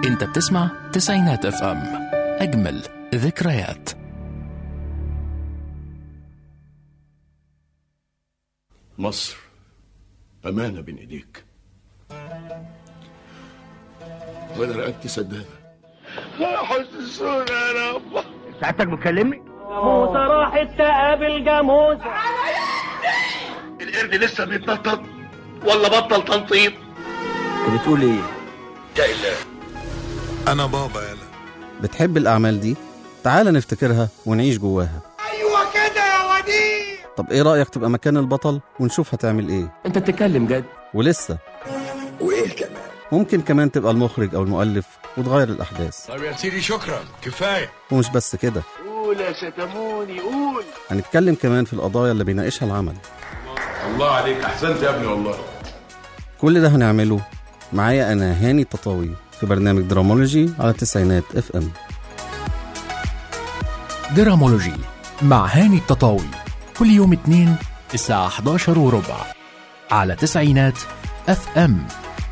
انت بتسمع تسعينات اف ام اجمل ذكريات مصر أمانة بين إيديك وأنا رقبتي سدادة حسسونا يا رب ساعتك بتكلمني موسى راحت تقابل جاموسة القرد لسه بيتنطط ولا بطل تنطيط انت بتقول ايه يا إله أنا بابا يلا بتحب الأعمال دي؟ تعال نفتكرها ونعيش جواها ايوه كده يا وديع طب إيه رأيك تبقى مكان البطل ونشوف هتعمل إيه؟ انت بتتكلم جد ولسه وإيه كمان ممكن كمان تبقى المخرج أو المؤلف وتغير الأحداث طب يا سيدي شكرا كفاية ومش بس كده قول يا ستموني قول هنتكلم كمان في القضايا اللي بيناقشها العمل الله عليك أحسنت يا ابني والله كل ده هنعمله معايا أنا هاني التطاوي في برنامج درامولوجي على التسعينات اف ام درامولوجي مع هاني التطاوي كل يوم اثنين الساعة 11 وربع على تسعينات اف ام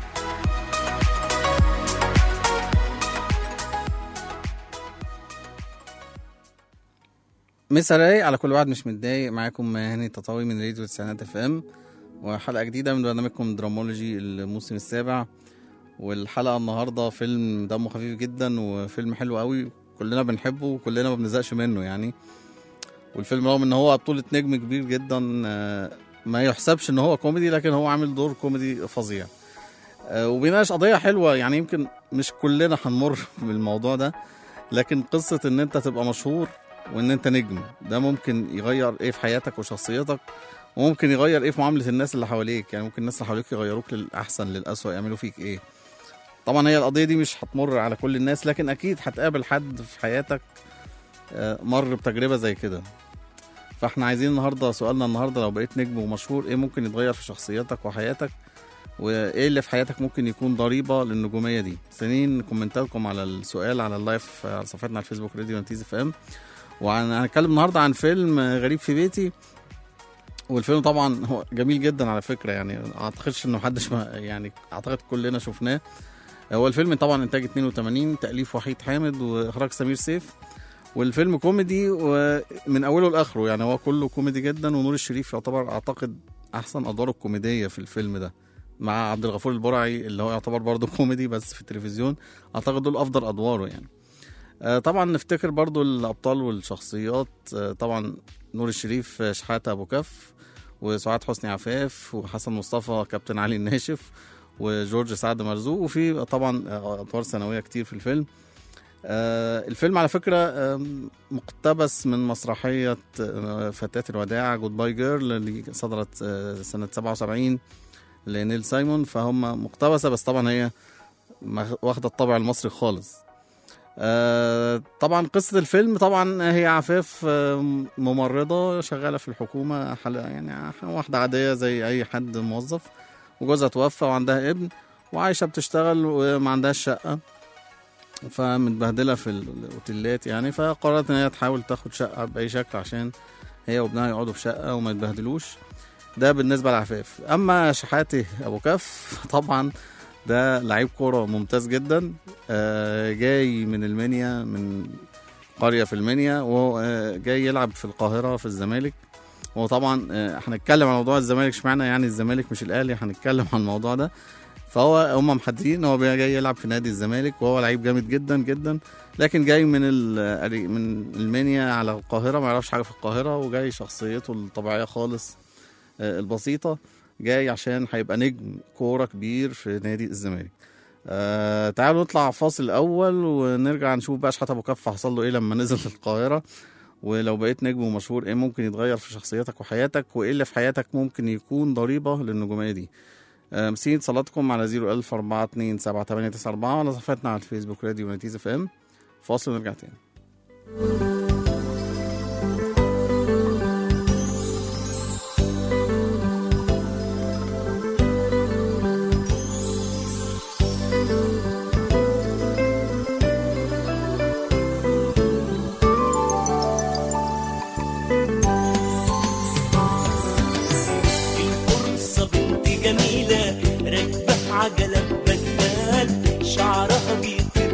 مسا رايق على كل واحد مش متضايق معاكم هاني التطاوي من راديو التسعينات اف ام وحلقة جديدة من برنامجكم درامولوجي الموسم السابع والحلقة النهاردة فيلم دمه خفيف جدا وفيلم حلو قوي كلنا بنحبه وكلنا ما بنزهقش منه يعني والفيلم رغم ان هو بطولة نجم كبير جدا آه، ما يحسبش ان هو كوميدي لكن هو عامل دور كوميدي فظيع آه، وبيناقش قضية حلوة يعني يمكن مش كلنا هنمر بالموضوع ده لكن قصة ان انت تبقى مشهور وان انت نجم ده ممكن يغير ايه في حياتك وشخصيتك وممكن يغير ايه في معاملة الناس اللي حواليك يعني ممكن الناس اللي حواليك يغيروك للأحسن للأسوأ يعملوا فيك ايه طبعا هي القضية دي مش هتمر على كل الناس لكن أكيد هتقابل حد في حياتك آه، مر بتجربة زي كده فاحنا عايزين النهارده سؤالنا النهارده لو بقيت نجم ومشهور ايه ممكن يتغير في شخصيتك وحياتك وايه اللي في حياتك ممكن يكون ضريبه للنجوميه دي مستنيين كومنتاتكم على السؤال على اللايف على صفحتنا على الفيسبوك راديو نتيز اف ام وهنتكلم النهارده عن فيلم غريب في بيتي والفيلم طبعا هو جميل جدا على فكره يعني اعتقدش انه محدش ما يعني اعتقد كلنا شفناه هو الفيلم طبعا انتاج 82 تاليف وحيد حامد واخراج سمير سيف والفيلم كوميدي ومن اوله لاخره يعني هو كله كوميدي جدا ونور الشريف يعتبر اعتقد احسن ادواره الكوميديه في الفيلم ده مع عبد الغفور البرعي اللي هو يعتبر برضه كوميدي بس في التلفزيون اعتقد دول افضل ادواره يعني آه، طبعا نفتكر برضه الابطال والشخصيات آه، طبعا نور الشريف آه، شحاته ابو كف وسعاد حسني عفاف وحسن مصطفى كابتن علي الناشف وجورج سعد مرزوق وفي طبعا آه، ادوار ثانويه كتير في الفيلم آه، الفيلم على فكرة آم، مقتبس من مسرحية آه، فتاة الوداع جود باي جيرل اللي صدرت آه، سنة 77 لنيل سايمون فهم مقتبسة بس طبعا هي مخ- واخدة الطابع المصري خالص آه، طبعا قصة الفيلم طبعا هي عفاف آه، ممرضة شغالة في الحكومة حلقة يعني واحدة عادية زي أي حد موظف وجوزها توفى وعندها ابن وعايشة بتشتغل وما عندهاش شقة فمتبهدله في الاوتيلات يعني فقررت ان هي تحاول تاخد شقه باي شكل عشان هي وابنها يقعدوا في شقه وما يتبهدلوش ده بالنسبه لعفاف اما شحاتي ابو كف طبعا ده لعيب كوره ممتاز جدا آه، جاي من المنيا من قريه في المنيا وهو آه، جاي يلعب في القاهره في الزمالك هو طبعا آه، هنتكلم عن موضوع الزمالك اشمعنى يعني الزمالك مش الاهلي هنتكلم عن الموضوع ده فهو هم محددين هو جاي يلعب في نادي الزمالك وهو لعيب جامد جدا جدا لكن جاي من ال- من المنيا على القاهره ما يعرفش حاجه في القاهره وجاي شخصيته الطبيعيه خالص آه، البسيطه جاي عشان هيبقى نجم كوره كبير في نادي الزمالك آه تعالوا نطلع فاصل الاول ونرجع نشوف بقى شحات ابو كف حصل له ايه لما نزل القاهره ولو بقيت نجم ومشهور ايه ممكن يتغير في شخصيتك وحياتك وايه اللي في حياتك ممكن يكون ضريبه للنجوميه دي آه، مسين صلاتكم على 01000 427 7894 على صفحتنا على الفيسبوك راديو نتيزة اف ام فاصل ونرجع تاني الفرصة بنت جميلة راكبة عجلة بجمال شعرها بيطير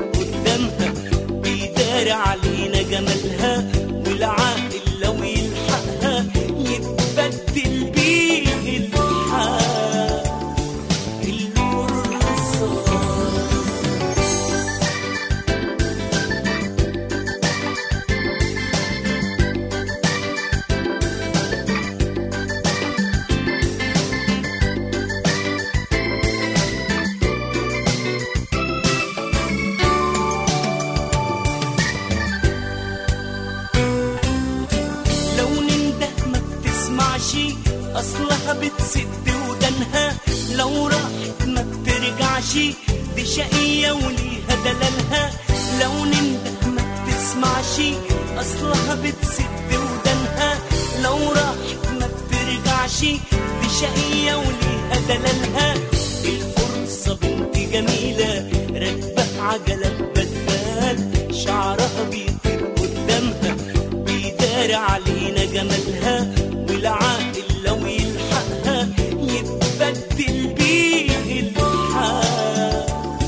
لو راحت ما بترجعش دي شقية وليها دلالها لو ننده ما بتسمعش أصلها بتسد ودنها لو راحت ما بترجعش دي شقية وليها دلالها الفرصة بنت جميلة راكبة عجلة بدال شعرها بيطير قدامها بيدار علينا جمالها والعاقل لو يلحقها يتبدل بيه الحال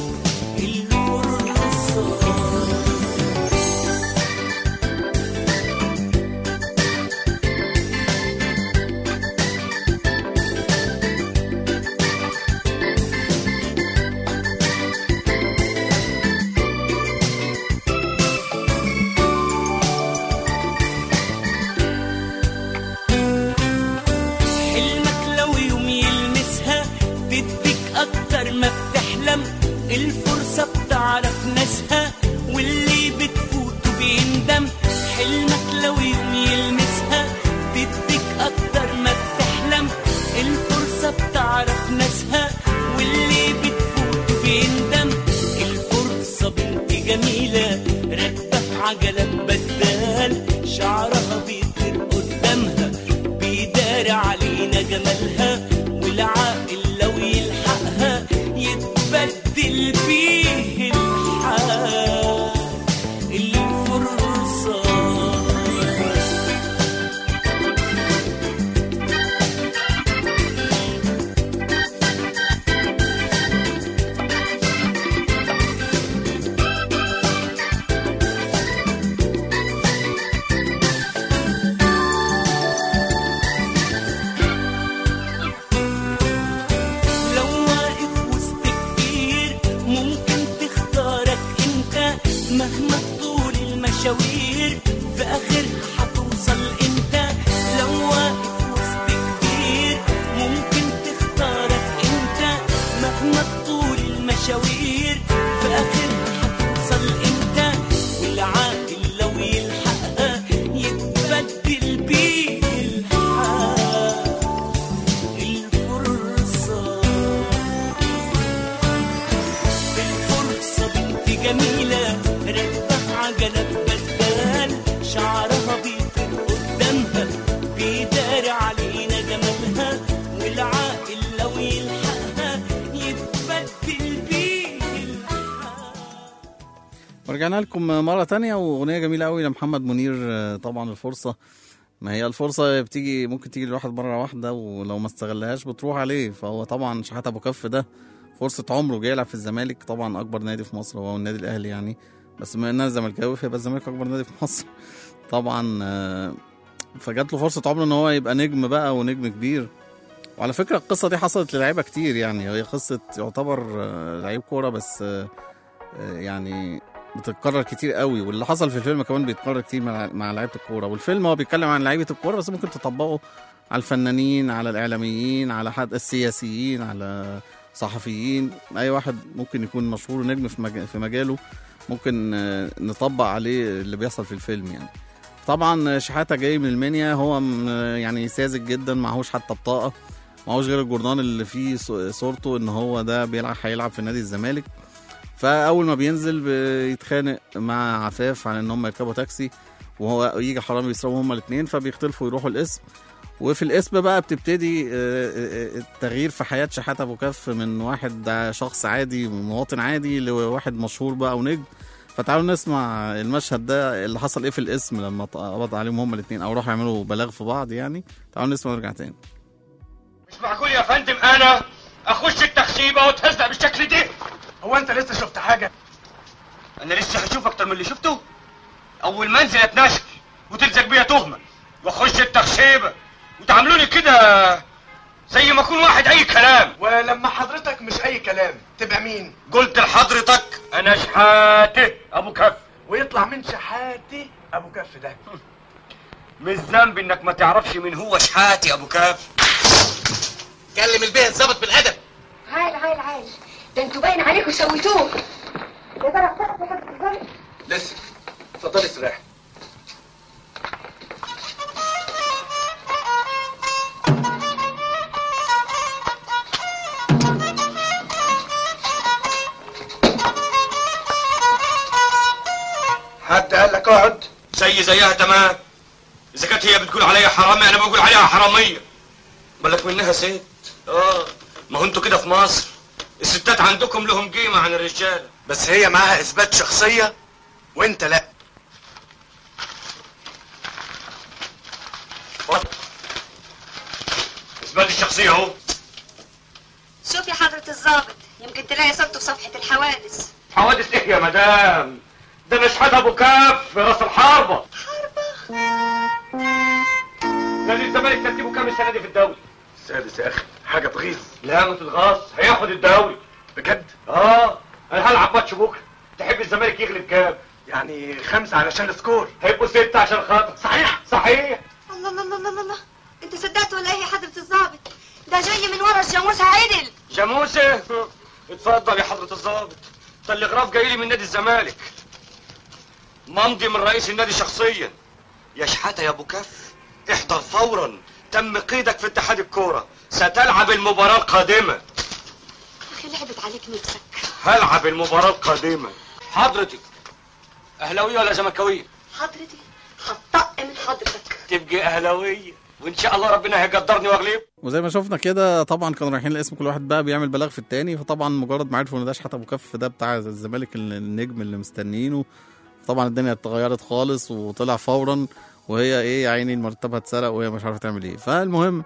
الفرصة حلمك لو يوم يلمسها تديك اكتر ما بتحلم الفرصة بتعرف ناسها واللي بتفوته بيندم حلمك لو يوم يلمسها تديك اكتر ما بتحلم الفرصة بتعرف ناسها واللي بتفوته بيندم الفرصة بنت جميلة راكبة عجلة بدال شعرها بيطير قدامها بيدار علينا جمالها والعاقل لو يلحقها يتبدل بيه الحال الفرصة لو واقف وسط كتير ممكن تختارك انت مهما طول المشاوير في اخرها هتوصل انت لو واقف وسط كتير ممكن تختارك انت مهما طول المشاوير في اخرها هتوصل انت والعاقل لو يلحقها يتبدل بيه الحال الفرصة الفرصة بنت جميلة راكبة عجلة بدال شعرها بيطير قدامها بيدار علينا جمالها والعاقل لو يلحقها يتبدل بيه الحال ورجعنا لكم مرة تانية وأغنية جميلة قوي لمحمد منير آه، طبعا الفرصة ما هي الفرصة بتيجي ممكن تيجي لواحد مرة واحدة ولو ما استغلهاش بتروح عليه فهو طبعا شحات أبو كف ده فرصة عمره جاي يلعب في الزمالك طبعا أكبر نادي في مصر هو النادي الأهلي يعني بس بما إن أنا زملكاوي فيبقى الزمالك أكبر نادي في مصر طبعا آه، فجات له فرصة عمره إن هو يبقى نجم بقى ونجم كبير وعلى فكرة القصة دي حصلت للعيبة كتير يعني هي قصة يعتبر آه، لعيب كورة بس آه، آه، يعني بتتكرر كتير قوي واللي حصل في الفيلم كمان بيتكرر كتير مع مع لعيبه الكوره والفيلم هو بيتكلم عن لعيبه الكوره بس ممكن تطبقه على الفنانين على الاعلاميين على حد السياسيين على صحفيين اي واحد ممكن يكون مشهور ونجم في مج- في مجاله ممكن آه، نطبق عليه اللي بيحصل في الفيلم يعني طبعا شحاته جاي من المنيا هو م- يعني ساذج جدا معهوش حتى بطاقه معهوش غير الجورنال اللي فيه ص- صورته ان هو ده بيلعب هيلعب في نادي الزمالك فاول ما بينزل بيتخانق مع عفاف عن ان هم يركبوا تاكسي وهو يجي حرامي بيسرقوا هما الاثنين فبيختلفوا يروحوا القسم وفي القسم بقى بتبتدي آه، آه، التغيير في حياه شحاته ابو كف من واحد ده شخص عادي مواطن عادي لواحد مشهور بقى ونجم فتعالوا نسمع المشهد ده اللي حصل ايه في القسم لما قبض عليهم هما الاثنين او راحوا يعملوا بلاغ في بعض يعني تعالوا نسمع ونرجع تاني مش معقول يا فندم انا اخش التخشيبه واتهزق بالشكل ده هو انت لسه شفت حاجه انا لسه هشوف اكتر من اللي شفته اول ما انزل اتنشل وتلزق بيا تهمه واخش التخشيبه وتعاملوني كده زي ما اكون واحد اي كلام ولما حضرتك مش اي كلام تبقى مين قلت لحضرتك انا شحاته ابو كف ويطلع من شحاتي ابو كف ده مش ذنب انك ما تعرفش مين هو شحاتي ابو كف كلم البيه الظابط بالادب عال عال عال ده انتوا باين عليكم سويتوه يا ترى اخترت لحد الظابط لسه اتفضلي استريح اقعد زي زيها تمام اذا كانت هي بتقول عليا حرامي انا بقول عليها حراميه بالك منها ست اه ما هو انتوا كده في مصر الستات عندكم لهم قيمه عن الرجاله بس هي معاها اثبات شخصيه وانت لا اتفضل. اثبات الشخصيه اهو شوف يا حضرة الضابط يمكن تلاقي صورته في صفحة الحوادث حوادث ايه يا مدام ده مش حد ابو كاف في راس الحربه نادي الزمالك ترتيبه كام السنه دي في الدوري سادس يا اخي حاجه تغيظ لا ما تتغاظ هياخد الدوري بجد اه انا هلعب ماتش بكره تحب الزمالك يغلب كام يعني خمسه علشان السكور هيبقوا ستة عشان خاطر صحيح صحيح الله الله الله الله الله انت صدقت ولا ايه يا حضرة الضابط ده جاي من ورا الجاموسة عدل جاموسة اتفضل يا حضرة الضابط تلغراف جاي لي من نادي الزمالك ممضي من رئيس النادي شخصيا يا شحاتة يا ابو كف احضر فورا تم قيدك في اتحاد الكورة ستلعب المباراة القادمة اخي لعبت عليك نفسك هلعب المباراة القادمة حضرتك اهلاوية ولا زملكاوية حضرتي هطق من حضرتك تبقي اهلاوية وان شاء الله ربنا هيقدرني واغلب وزي ما شفنا كده طبعا كانوا رايحين الاسم كل واحد بقى بيعمل بلاغ في التاني فطبعا مجرد ما عرفوا ان ده شحات ابو كف ده بتاع الزمالك النجم اللي مستنيينه طبعا الدنيا اتغيرت خالص وطلع فورا وهي ايه يا عيني المرتبه اتسرق وهي مش عارفه تعمل ايه فالمهم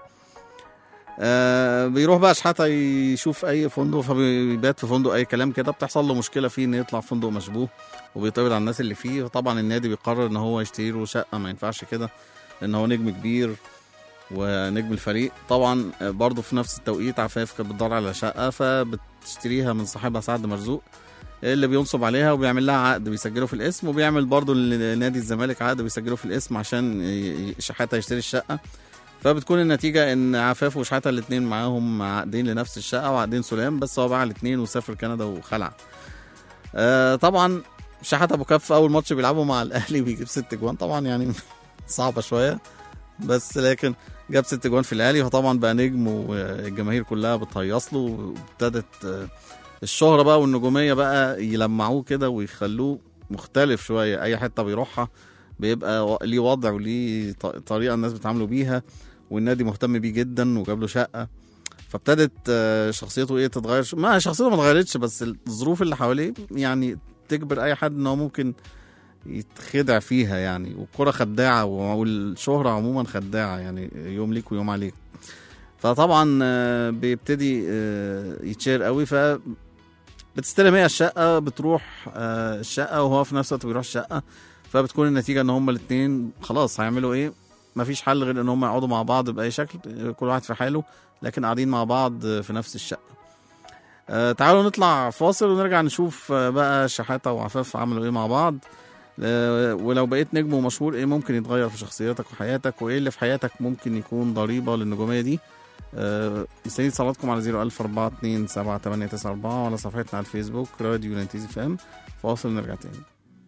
آه بيروح بقى شحاته يشوف اي فندق فبيبات في فندق اي كلام كده بتحصل له مشكله فيه ان يطلع فندق مشبوه وبيطول على الناس اللي فيه فطبعا النادي بيقرر ان هو يشتري له شقه ما ينفعش كده لان هو نجم كبير ونجم الفريق طبعا برضه في نفس التوقيت عفاف كانت بتدور على شقه فبتشتريها من صاحبها سعد مرزوق اللي بينصب عليها وبيعمل لها عقد بيسجله في الاسم وبيعمل برضه لنادي الزمالك عقد بيسجله في الاسم عشان ي- شحاته يشتري الشقه فبتكون النتيجه ان عفاف وشحاته الاثنين معاهم عقدين لنفس الشقه وعقدين سلام بس هو باع الاثنين وسافر كندا وخلع آه طبعا شحاته ابو كف اول ماتش بيلعبه مع الاهلي بيجيب ست جوان طبعا يعني صعبه شويه بس لكن جاب ست جوان في الاهلي فطبعا بقى نجم والجماهير كلها بتهيص له وابتدت آه، الشهره بقى والنجوميه بقى يلمعوه كده ويخلوه مختلف شويه اي حته بيروحها بيبقى و- ليه وضع وليه ط- طريقه الناس بتعامله بيها والنادي مهتم بيه جدا وجاب له شقه فابتدت آه، شخصيته ايه تتغير شو- ما شخصيته ما اتغيرتش بس الظروف اللي حواليه يعني تجبر اي حد ان هو ممكن يتخدع فيها يعني والكرة خداعة والشهرة عموما خداعة يعني يوم ليك ويوم عليك فطبعا آه، بيبتدي آه، يتشير قوي ف بتستلم هي الشقة بتروح آه، الشقة وهو في نفس الوقت بيروح الشقة فبتكون النتيجة ان هما الاتنين خلاص هيعملوا ايه مفيش حل غير ان هما يقعدوا مع بعض بأي شكل آه، كل واحد في حاله لكن قاعدين مع بعض آه، في نفس الشقة آه، تعالوا نطلع فاصل ونرجع نشوف آه، بقى شحاتة وعفاف عملوا ايه مع بعض آه، ولو بقيت نجم ومشهور ايه ممكن يتغير في شخصيتك وحياتك وايه اللي في حياتك ممكن يكون ضريبة للنجومية دي آه، مستنيين اتصالاتكم على 010427894 وعلى صفحتنا على الفيسبوك راديو نانتيز اف ام فاصل نرجع تاني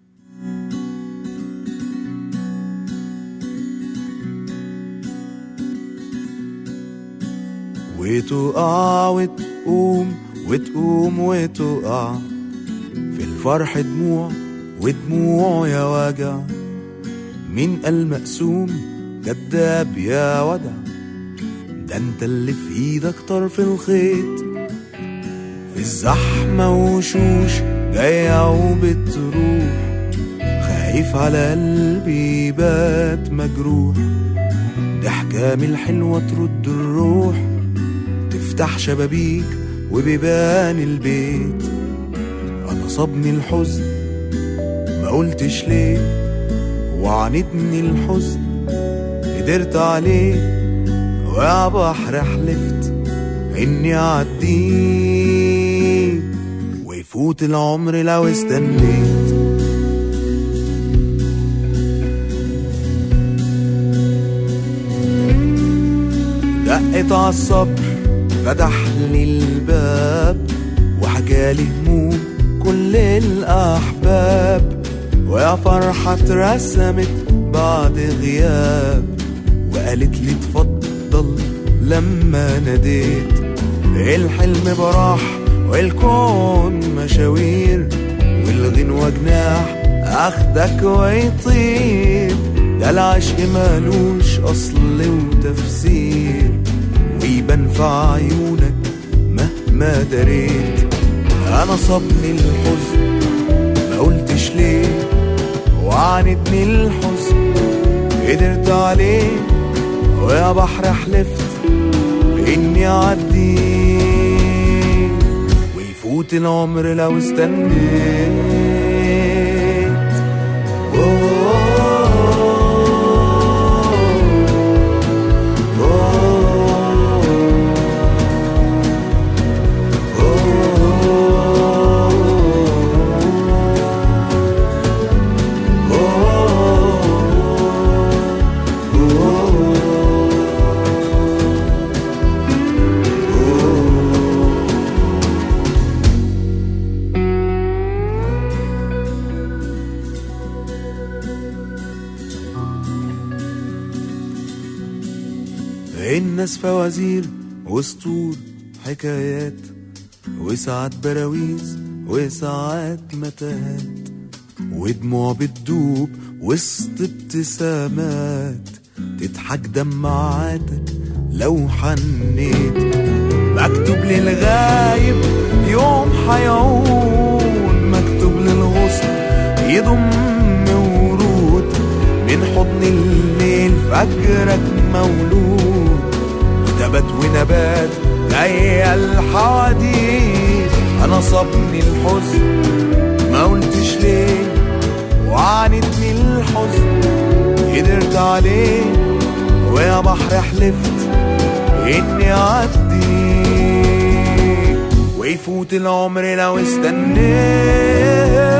وتقع وتقوم وتقوم وتقع في الفرح دموع ودموع يا وجع مين قال مقسوم كداب يا ودع ده انت اللي في ايدك طرف الخيط في الزحمة وشوش جاية وبتروح خايف على قلبي بات مجروح ضحكة من الحلوة ترد الروح تفتح شبابيك وبيبان البيت انا صابني الحزن ما قلتش ليه وعانتني الحزن قدرت عليه ويا بحر حلفت اني اعديه ويفوت العمر لو استنيت دقت عالصبر فتح لي الباب وحكالي هموم كل الأحباب ويا فرحة اترسمت بعد غياب وقالت لي اتفضل لما ناديت الحلم براح والكون مشاوير والغنوة جناح اخدك ويطير ده العشق مالوش اصل وتفسير ويبان في عيونك مهما دريت انا صابني الحزن ما قلتش ليه وعانتني الحزن قدرت عليه ويا بحر حلفت اني اعدي ويفوت العمر لو استنيت الناس فوازير وسطور حكايات وساعات براويز وساعات متاهات ودموع بتدوب وسط ابتسامات تضحك دمعاتك لو حنيت مكتوب للغايب يوم حيعود مكتوب للغصن يضم ورود من حضن الليل فجرك مولود نبات ونبات جاي الحواديت انا صابني الحزن ما قلتش ليه وعانتني الحزن قدرت عليه ويا بحر حلفت اني اعدي ويفوت العمر لو استنيت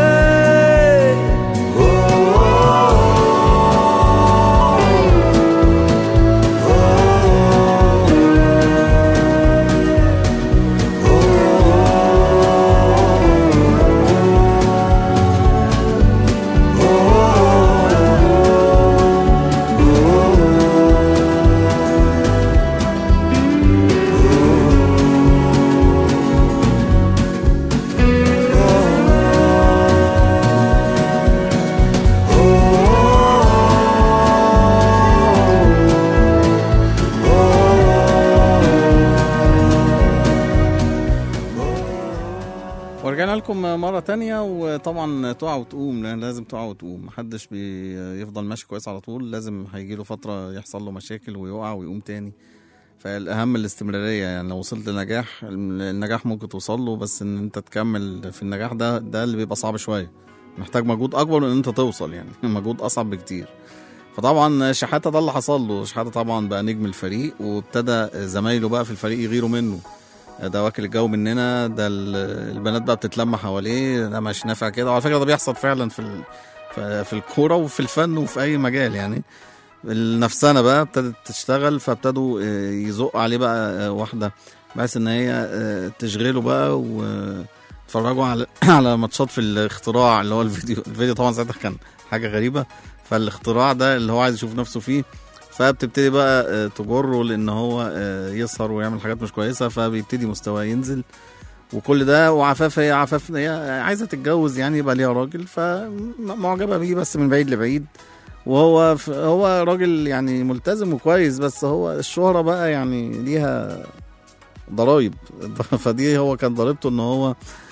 ورجعنا لكم مرة تانية وطبعا تقع وتقوم لأن لازم تقع وتقوم محدش بيفضل ماشي كويس على طول لازم هيجيله فترة يحصل له مشاكل ويقع ويقوم تاني فالأهم الاستمرارية يعني لو وصلت لنجاح النجاح ممكن توصل له بس إن أنت تكمل في النجاح ده ده اللي بيبقى صعب شوية محتاج مجهود أكبر من إن أنت توصل يعني مجهود أصعب بكتير فطبعا شحاتة ده اللي حصل له شحاتة طبعا بقى نجم الفريق وابتدى زمايله بقى في الفريق يغيروا منه ده واكل الجو مننا ده ال- البنات بقى بتتلم حواليه ده مش نافع كده وعلى فكره ده بيحصل فعلا في ال- في- في الكوره وفي الفن وفي اي مجال يعني النفسانه بقى ابتدت تشتغل فابتدوا آه، يزقوا عليه بقى آه، واحده بحيث ان هي آه، تشغله بقى وتفرجوا على على ماتشات في الاختراع اللي هو الفيديو الفيديو طبعا ساعتها كان حاجه غريبه فالاختراع ده اللي هو عايز يشوف نفسه فيه فبتبتدي بقى آه، تجره لان هو آه، يسهر ويعمل حاجات مش كويسه فبيبتدي مستواه ينزل وكل ده وعفاف هي عفاف هي عايزه تتجوز يعني يبقى ليها راجل فمعجبه بيه بس من بعيد لبعيد وهو ف- هو راجل يعني ملتزم وكويس بس هو الشهرة بقى يعني ليها ضرايب فدي هو كان ضريبته ان هو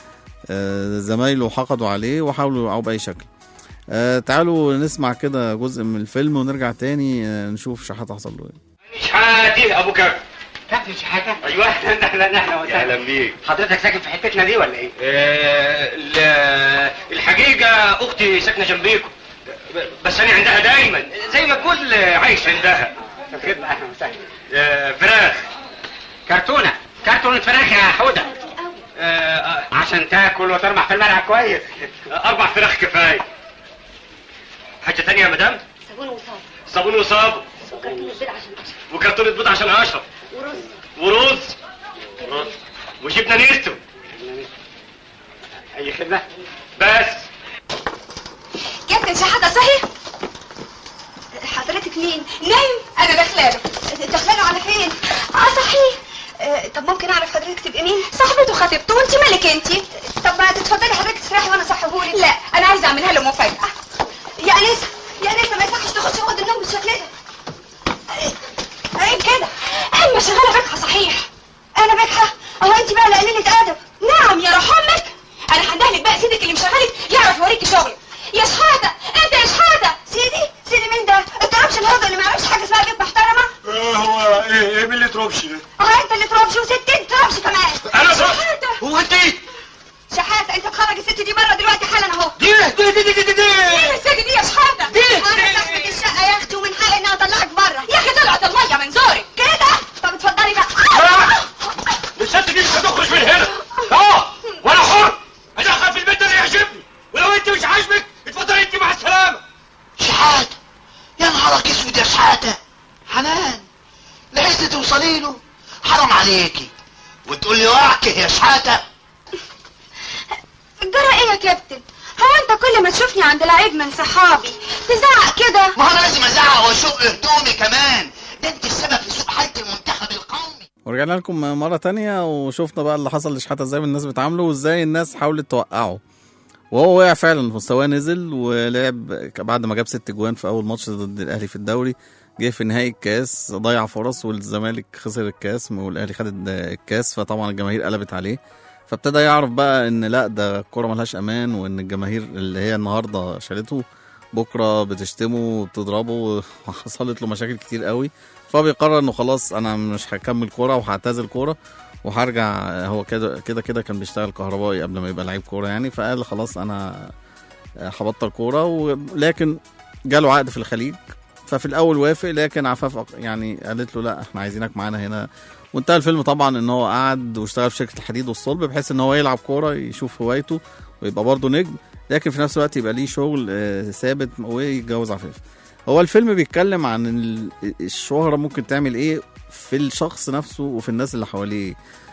آه، زمايله حقدوا عليه وحاولوا يوقعوه بأي شكل آه، تعالوا نسمع كده جزء من الفيلم ونرجع تاني آه، نشوف شحات حصل له ايه شحاتي ابو كرم كابتن شحاتة ايوه اهلا اهلا وسهلا اهلا بيك حضرتك ساكن في حتتنا دي ولا ايه؟ آه، ال- الحقيقه اختي ساكنه جنبيكم بس انا عندها دايما زي ما تقول عايش عندها خدمة اهلا وسهلا آه، فراخ كرتونة كرتونة فراخ يا حودة آه، آه، عشان تاكل وترمح في الملعب كويس اربع فراخ كفايه حاجه تانية يا مدام صابون وصابون صابون وصابون وكرتون البيض عشان اشرب وكرتونه بيض عشان اشرب ورز ورز رز وجبنه نيستو اي خدمة بس كابتن شحاتة صحيح حضرتك مين؟ نايم؟ أنا داخلاله داخلاله على فين؟ اه صحيح آه، طب ممكن اعرف حضرتك تبقي مين؟ صاحبته خطيبته وانت مالك انت؟ طب ما تتفضلي حضرتك تسرحي وانا اصحبهولك لا انا عايزه اعملها له مفاجاه يا انسه يا انسه ما يصحش تخش اوضه النوم بالشكل ده عيب كده اما شغاله بجحه صحيح انا بجحه اهو انت بقى اللي قليله ادب نعم يا روح امك انا هندهلك بقى سيدك اللي مشغلك يعرف يوريكي شغلك يا شحاته انت يا شحاته سيدي سيدي مين ده الترابش الهضر اللي ما يعرفش حاجه اسمها بيت محترمه هو ايه ايه مين اللي تروبش ده؟ اه انت اللي ترابش وست انت ترابش كمان انا صح شحاته هو انت ايه؟ شحاته انت تخرج الست دي بره دلوقتي حالا اهو دي دي دي دي دي دي مين الست دي يا شحاته دي انا صاحبة الشقه يا اختي ومن حقي اني اطلعك بره يا اخي طلعت الميه من زورك كده طب اتفضلي بقى الست دي مش هتخرج من هنا اه وانا حر ادخل في البيت اللي يعجبني ولو انت مش عاجبك اتفضلي انت مع السلامه شحاتة يا نهارك اسود يا شحاتة حنان لحقتي توصلي له حرام عليكي وتقول لي وعكه يا شحاتة جرى ايه يا كابتن هو انت كل ما تشوفني عند لعيب من صحابي تزعق كده ما انا لازم ازعق واشق هدومي كمان ده انت السبب في سوء حالة المنتخب القومي ورجعنا لكم مرة تانية وشفنا بقى اللي حصل لشحاتة ازاي الناس بتعامله وازاي الناس حاولت توقعه وهو وقع فعلا مستواه نزل ولعب بعد ما جاب ست جوان في اول ماتش ضد الاهلي في الدوري جه في نهائي الكاس ضيع فرص والزمالك خسر الكاس والاهلي خد الكاس فطبعا الجماهير قلبت عليه فابتدى يعرف بقى ان لا ده الكوره ملهاش امان وان الجماهير اللي هي النهارده شالته بكره بتشتمه وبتضربه وحصلت له مشاكل كتير قوي فبيقرر انه خلاص انا مش هكمل كوره وهعتزل كوره وهرجع هو كده كده كده كان بيشتغل كهربائي قبل ما يبقى لعيب كوره يعني فقال خلاص انا هبطل كوره ولكن جاله عقد في الخليج ففي الاول وافق لكن عفاف أق- يعني قالت له لا احنا عايزينك معانا هنا وانتهى الفيلم طبعا ان هو قعد واشتغل في شركه الحديد والصلب بحيث ان هو يلعب كوره يشوف هوايته ويبقى برضه نجم لكن في نفس الوقت يبقى ليه شغل آه، ثابت ويتجوز عفاف هو الفيلم بيتكلم عن ال- الشهرة ممكن تعمل ايه في الشخص نفسه وفي الناس اللي حواليه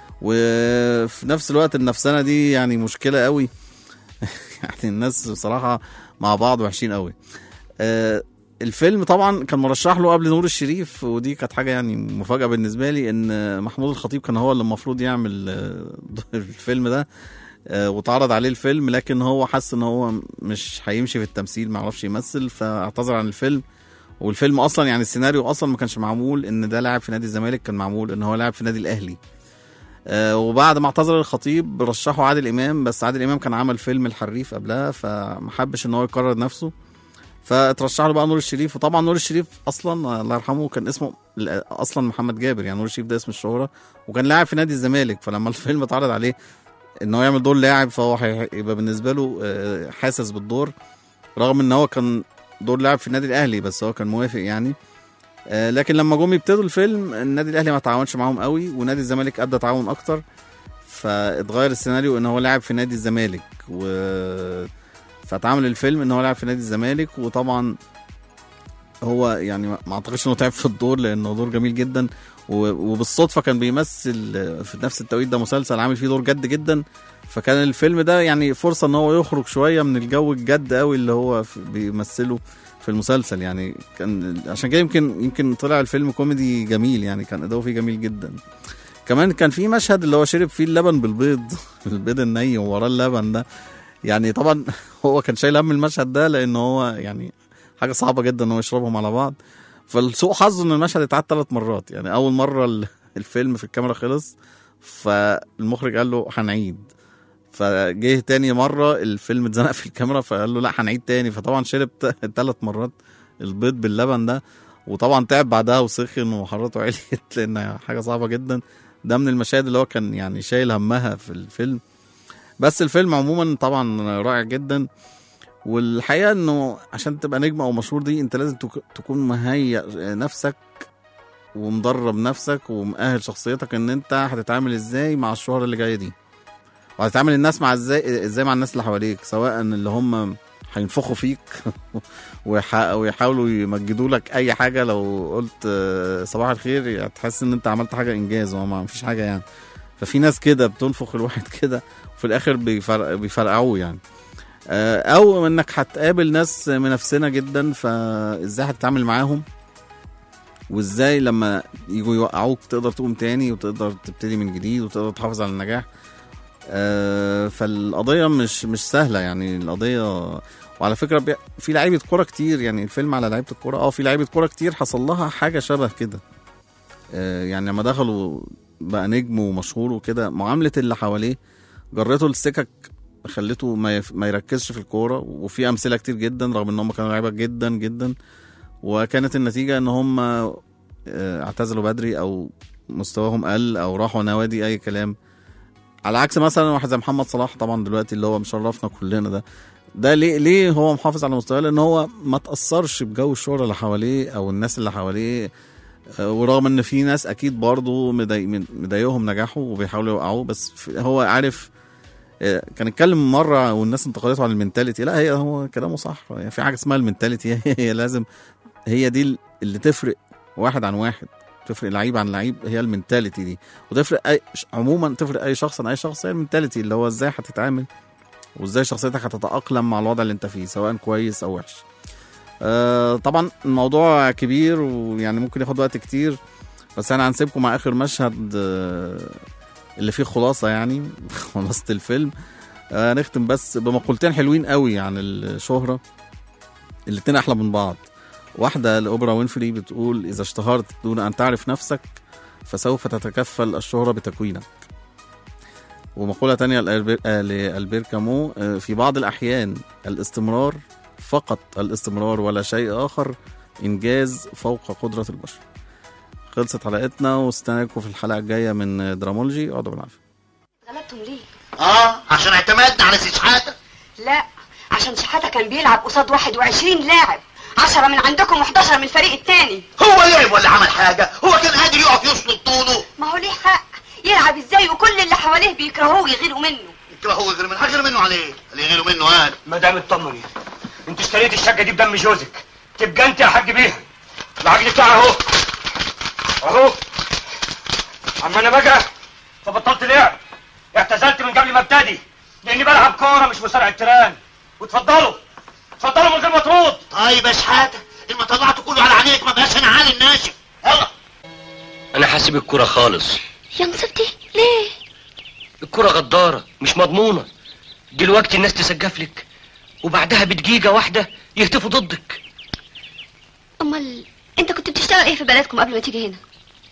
وفي نفس الوقت النفسانة دي يعني مشكلة قوي يعني الناس بصراحة مع بعض وحشين قوي آه، الفيلم طبعا كان مرشح له قبل نور الشريف ودي كانت حاجة يعني مفاجأة بالنسبة لي ان محمود الخطيب كان هو اللي المفروض يعمل آه، الفيلم ده آه، واتعرض عليه الفيلم لكن هو حس ان هو مش هيمشي في التمثيل ما يعرفش يمثل فاعتذر عن الفيلم والفيلم اصلا يعني السيناريو اصلا ما كانش معمول ان ده لاعب في نادي الزمالك كان معمول ان هو لاعب في نادي الاهلي آه، وبعد ما اعتذر الخطيب رشحه عادل امام بس عادل امام كان عمل فيلم الحريف قبلها فما حبش ان هو يكرر نفسه فترشح له بقى نور الشريف وطبعا نور الشريف اصلا الله يرحمه كان اسمه اصلا محمد جابر يعني نور الشريف ده اسم الشهره وكان لاعب في نادي الزمالك فلما الفيلم اتعرض عليه ان هو يعمل دور لاعب فهو هيبقى بالنسبه له آه، حاسس بالدور رغم ان هو كان دور لاعب في النادي الاهلي بس هو كان موافق يعني آه، لكن لما جم يبتدوا الفيلم النادي الاهلي ما تعاونش معاهم قوي ونادي الزمالك ادى تعاون اكتر فاتغير السيناريو ان هو لاعب في نادي الزمالك و فاتعمل الفيلم ان هو لاعب في نادي الزمالك وطبعا هو يعني ما ما اعتقدش انه تعب في الدور لانه دور جميل جدا و- وبالصدفه كان بيمثل في نفس التوقيت ده مسلسل عامل فيه دور جد جدا فكان الفيلم ده يعني فرصه ان هو يخرج شويه من الجو الجد قوي اللي هو في- بيمثله في المسلسل يعني كان عشان كده يمكن يمكن طلع الفيلم كوميدي جميل يعني كان اداؤه فيه جميل جدا كمان كان في مشهد اللي هو شرب فيه اللبن بالبيض البيض الني ووراه اللبن ده يعني طبعا هو كان شايل هم المشهد ده لان هو يعني حاجه صعبه جدا ان هو يشربهم على بعض فلسوء حظه ان المشهد اتعاد ثلاث مرات يعني اول مره ال- الفيلم في الكاميرا خلص فالمخرج قال له هنعيد فجه تاني مره الفيلم اتزنق في الكاميرا فقال له لا هنعيد تاني فطبعا شرب ثلاث مرات البيض باللبن ده وطبعا تعب بعدها وسخن وحرارته عليت لان حاجه صعبه جدا ده من المشاهد اللي هو كان يعني شايل همها في الفيلم بس الفيلم عموما طبعا رائع جدا والحقيقه انه عشان تبقى نجم او مشهور دي انت لازم تك- تكون مهيئ نفسك ومدرب نفسك ومؤهل شخصيتك ان انت هتتعامل ازاي مع الشهرة اللي جايه دي وهتتعامل الناس مع ازاي ازاي مع الناس اللي حواليك سواء اللي هم هينفخوا فيك ويح- ويحاولوا يمجدوا لك اي حاجه لو قلت آه، صباح الخير هتحس ان انت عملت حاجه انجاز وما ما فيش حاجه يعني ففي ناس كده بتنفخ الواحد كده وفي الاخر بيفرق بيفرقعوه يعني آه، او انك هتقابل ناس منافسنا جدا فازاي هتتعامل معاهم وازاي لما يجوا يوقعوك تقدر تقوم تاني وتقدر تبتدي من جديد وتقدر تحافظ على النجاح آه، فالقضيه مش مش سهله يعني القضيه وعلى فكره بي- في لعيبه كوره كتير يعني الفيلم على لعيبه الكوره اه في لعيبه كوره كتير حصل لها حاجه شبه كده آه، يعني لما دخلوا بقى نجم ومشهور وكده معامله اللي حواليه جرته السكك خلته ما, يف... ما يركزش في الكوره وفي امثله كتير جدا رغم ان هم كانوا لعيبه جدا جدا وكانت النتيجه ان هم آه، اعتزلوا بدري او مستواهم قل او راحوا نوادي اي كلام على عكس مثلا واحد زي محمد صلاح طبعا دلوقتي اللي هو مشرفنا كلنا ده ده ليه ليه هو محافظ على مستواه لان هو ما تاثرش بجو الشهره اللي حواليه او الناس اللي حواليه آه، ورغم ان في ناس اكيد برضه مضايق- مضايقهم نجاحه وبيحاولوا يوقعوه بس في- هو عارف آه، كان اتكلم مره والناس انتقدته عن المنتاليتي لا هي هو كلامه صح يعني في حاجه اسمها المنتاليتي هي, هي لازم هي دي اللي تفرق واحد عن واحد تفرق لعيب عن لعيب هي المنتاليتي دي وتفرق اي عموما تفرق اي شخص عن اي شخص هي المنتاليتي اللي هو ازاي هتتعامل وازاي شخصيتك هتتاقلم مع الوضع اللي انت فيه سواء كويس او وحش آه طبعا الموضوع كبير ويعني ممكن ياخد وقت كتير بس انا هنسيبكم مع اخر مشهد آه اللي فيه خلاصه يعني خلاصه الفيلم آه نختم بس بمقولتين حلوين قوي عن الشهره الاتنين احلى من بعض واحده لاوبرا وينفري بتقول اذا اشتهرت دون ان تعرف نفسك فسوف تتكفل الشهره بتكوينك ومقولة تانية لألبير, آه، لألبير كامو آه، في بعض الأحيان الاستمرار فقط الاستمرار ولا شيء آخر إنجاز فوق قدرة البشر خلصت حلقتنا واستناكم في الحلقة الجاية من درامولوجي اقعدوا بالعافية غلبتم ليه؟ اه عشان اعتمدنا على سي شحاته لا عشان شحاتة كان بيلعب قصاد 21 لاعب 10 من عندكم و11 من الفريق التاني هو لعب ولا عمل حاجه هو كان قادر يقف يسند طوله ما هو ليه حق يلعب ازاي وكل اللي حواليه بيكرهوه ويغيروا منه كده هو غير من غير منه عليه اللي غيره منه قال مدام اطمني انت اشتريت الشقه دي بدم جوزك تبقى انت يا حاج بيها العقد بتاعها اهو اهو اما انا بقى فبطلت لعب اعتزلت من قبل ما ابتدي لاني بلعب كوره مش مصارعه تيران وتفضلوا اتفضلوا من غير ما ترد طيب يا شحاته لما طلعته كله على عينيك ما بقاش انا عالي الناشف يلا انا حاسب الكرة خالص يا مصيبتي ليه؟ الكرة غدارة مش مضمونة دلوقتي الناس تسجف لك وبعدها بدقيقة واحدة يهتفوا ضدك امال انت كنت بتشتغل ايه في بلدكم قبل ما تيجي هنا؟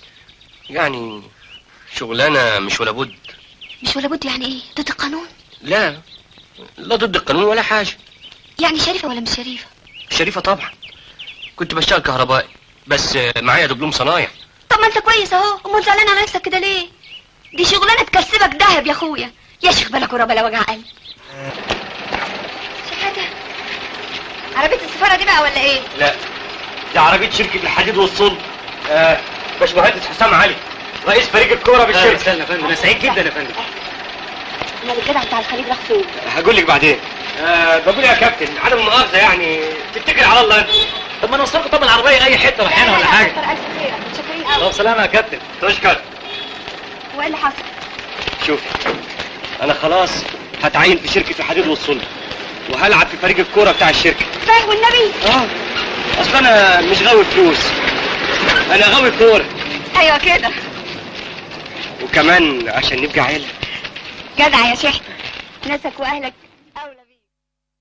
يعني شغلانة مش ولا بد مش ولا بد يعني ايه؟ ضد القانون؟ لا لا ضد القانون ولا حاجة يعني شريفة ولا مش شريفة؟ شريفة طبعا كنت بشتغل كهربائي بس معايا دبلوم صنايع طب ما انت كويس اهو امال زعلان على نفسك كده ليه؟ دي شغلانة تكسبك دهب يا اخويا يا شيخ بالك ورا بلا وجع قلب شحاتة عربية السفارة دي بقى ولا ايه؟ لا دي عربيه شركه الحديد والصلب آه باشمهندس حسام علي رئيس فريق الكوره بالشركه استنى يا فندم انا سعيد جدا يا فندم امال الجدع بتاع الخليج راح فين؟ هقول لك بعدين آه بقول يا كابتن عدم المؤاخذه يعني تتكل على الله انت طب ما نوصلكم طب العربيه اي حته رايحين ولا حاجه كتر الف خيرك متشكرين قوي طب سلامه يا كابتن تشكر وايه اللي حصل؟ شوف انا خلاص هتعين في شركه الحديد والصلب وهلعب في فريق الكوره بتاع الشركه فاهم والنبي؟ اه اصل انا مش غاوي فلوس انا غاوي كوره ايوه كده وكمان عشان نبقى عيله جدع يا شحتة ناسك واهلك